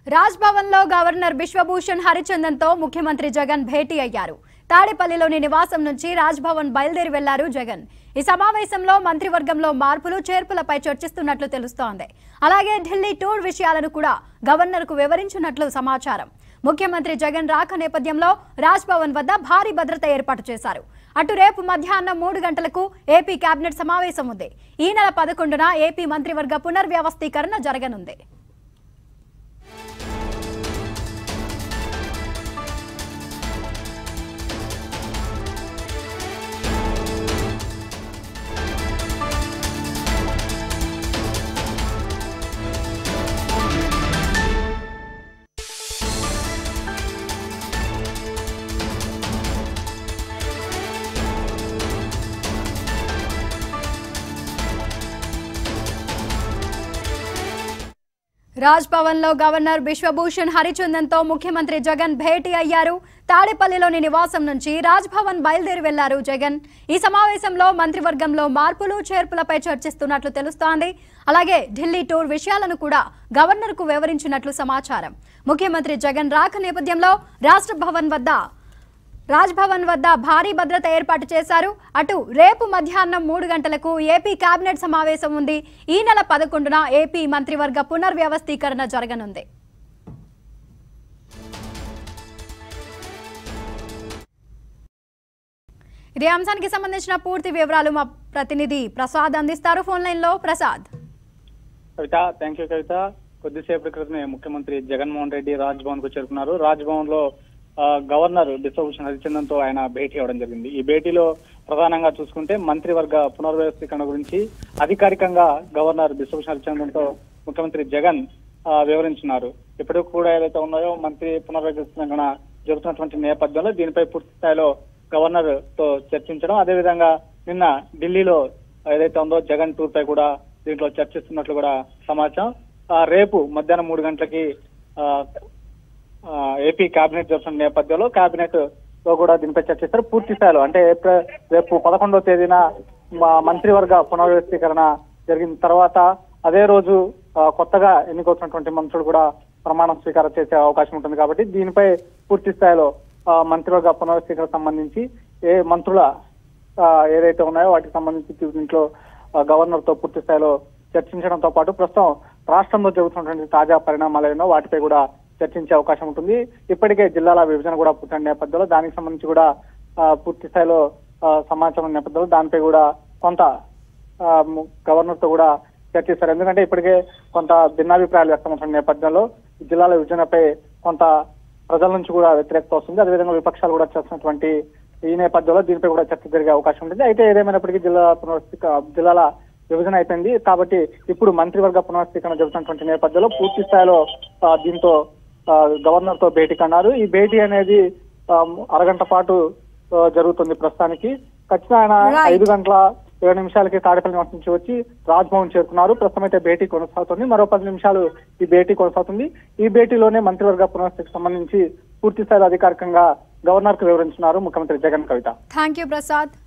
రాజ్ భవన్ లో గవర్నర్ బిశ్వభూషణ్ హరిచందన్ తో ముఖ్యమంత్రి జగన్ భేటీ అయ్యారు తాడేపల్లిలోని నివాసం నుంచి రాజ్ భవన్ బయలుదేరి వెళ్లారు జగన్ ఈ సమావేశంలో మంత్రివర్గంలో మార్పులు చేర్పులపై చర్చిస్తున్నట్లు తెలుస్తోంది అలాగే ఢిల్లీ టూర్ విషయాలను కూడా గవర్నర్ కు వివరించినట్లు సమాచారం ముఖ్యమంత్రి జగన్ రాక నేపథ్యంలో రాజ్ భవన్ వద్ద భారీ భద్రత ఏర్పాటు చేశారు అటు రేపు మధ్యాహ్నం మూడు గంటలకు ఏపీ కేబినెట్ సమావేశం ఉంది ఈ నెల పదకొండున ఏపీ మంత్రివర్గ పునర్వ్యవస్థీకరణ జరగనుంది రాజ్ భవన్ లో గవర్నర్ బిశ్వభూషణ్ హరిచందన్ తో ముఖ్యమంత్రి జగన్ భేటీ అయ్యారు తాడేపల్లిలోని నివాసం నుంచి రాజ్ భవన్ బయలుదేరి వెళ్లారు జగన్ ఈ సమావేశంలో మంత్రివర్గంలో మార్పులు చేర్పులపై చర్చిస్తున్నట్లు తెలుస్తోంది అలాగే ఢిల్లీ టూర్ విషయాలను కూడా గవర్నర్ కు వివరించినట్లు సమాచారం ముఖ్యమంత్రి జగన్ రాక నేపథ్యంలో రాష్ట్ర భవన్ వద్ద రాజ్ భవన్ వద్ద భారీ భద్రత ఏర్పాటు చేశారు అటు రేపు మధ్యాహ్నం మూడు గంటలకు ఏపీ కేబినెట్ సమావేశం ఉంది ఈ నెల పదకొండున ఏపీ మంత్రివర్గ పునర్వ్యవస్థీకరణ జరగనుంది ఇదే అంశానికి సంబంధించిన పూర్తి వివరాలు మా ప్రతినిధి ప్రసాద్ అందిస్తారు ఫోన్ లైన్ లో ప్రసాద్ కవిత థ్యాంక్ యూ కవిత కొద్దిసేపటి క్రితమే ముఖ్యమంత్రి జగన్మోహన్ రెడ్డి రాజ్ భవన్ కు చేరుకున్నారు రాజ్ భవన్ లో ఆ, గవర్నర్ బిశ్వభూషణ్ హరిచందన్ తో ఆయన భేటీ అవ్వడం జరిగింది ఈ భేటీలో ప్రధానంగా చూసుకుంటే మంత్రివర్గ పునర్వ్యవస్థీకరణ గురించి అధికారికంగా గవర్నర్ బిశ్వభూషణ్ హరిచందన్ తో ముఖ్యమంత్రి జగన్ ఆ, వివరించినారు ఇప్పటికి కూడా ఏదైతే ఉన్నాయో మంత్రి పునర్వ్యవస్థీకరణ జరుగుతున్నటువంటి నేపథ్యంలో దీనిపై పూర్తి స్థాయిలో గవర్నర్ తో చర్చించడం అదేవిధంగా నిన్న ఢిల్లీలో ఏదైతే ఉందో జగన్ టూర్ పై కూడా దీంట్లో చర్చిస్తున్నట్లు కూడా సమాచారం ఆ, రేపు మధ్యాహ్నం మూడు గంటలకి ఆ, ఆ, ఏపీ కేబినెట్ జరుగుతున్న నేపథ్యంలో కేబినెట్ లో కూడా దీనిపై చర్చిస్తారు పూర్తి స్థాయిలో అంటే ఏప్రిల్ రేపు పదకొండవ తేదీన మా మంత్రివర్గ పునర్వ్యవస్థీకరణ జరిగిన తర్వాత అదే రోజు ఆ, కొత్తగా ఎన్నికవుతున్నటువంటి మంత్రులు కూడా ప్రమాణ స్వీకారం చేసే అవకాశం ఉంటుంది కాబట్టి దీనిపై పూర్తి స్థాయిలో ఆ, మంత్రివర్గ పునర్వ్యవస్థీకరణ సంబంధించి ఏ మంత్రుల ఆ, ఏదైతే ఉన్నాయో వాటికి సంబంధించి దీంట్లో ఆ, గవర్నర్ తో పూర్తి స్థాయిలో చర్చించడంతో పాటు ప్రస్తుతం రాష్ట్రంలో జరుగుతున్నటువంటి తాజా పరిణామాలు ఏమో వాటిపై కూడా చర్చించే అవకాశం ఉంటుంది ఇప్పటికే జిల్లాల విభజన కూడా పూర్తయిన నేపథ్యంలో దానికి సంబంధించి కూడా ఆ, పూర్తి స్థాయిలో ఆ, సమాచారం నేపథ్యంలో దానిపై కూడా కొంత ఆ, ము- గవర్నర్ తో కూడా చర్చిస్తారు ఎందుకంటే ఇప్పటికే కొంత భిన్నాభిప్రాయాలు వ్యక్తమవుతున్న నేపథ్యంలో జిల్లాల విభజనపై కొంత ప్రజల నుంచి కూడా వ్యతిరేకత వస్తుంది అదేవిధంగా విపక్షాలు కూడా చేస్తున్నటువంటి ఈ నేపథ్యంలో దీనిపై కూడా చర్చ జరిగే అవకాశం ఉంటుంది అయితే ఏదేమైనప్పటికీ జిల్లా పునర్స్థిక జిల్లాల విభజన అయిపోయింది కాబట్టి ఇప్పుడు మంత్రివర్గ పునర్స్థీకరణ జరుగుతున్నటువంటి నేపథ్యంలో పూర్తి స్థాయిలో ఆ, దీంతో ఆ, గవర్నర్ తో భేటీ కన్నారు ఈ భేటీ అనేది ఆ, అరగంట పాటు ఆ, జరుగుతుంది ప్రస్తుతానికి ఖచ్చితంగా ఆయన Right. ఐదు గంటల ఏడు నిమిషాలకి తాడేపల్లి నివాసం నుంచి వచ్చి రాజ్భవన్ చేరుకున్నారు ప్రస్తుతం అయితే భేటీ కొనసాగుతుంది మరో పది నిమిషాలు ఈ భేటీ కొనసాగుతుంది ఈ భేటీలోనే మంత్రివర్గ పునర్స్థితికి సంబంధించి పూర్తి స్థాయిలో అధికారికంగా గవర్నర్ కు వివరించినారు ముఖ్యమంత్రి జగన్ కవిత థ్యాంక్ యూ ప్రసాద్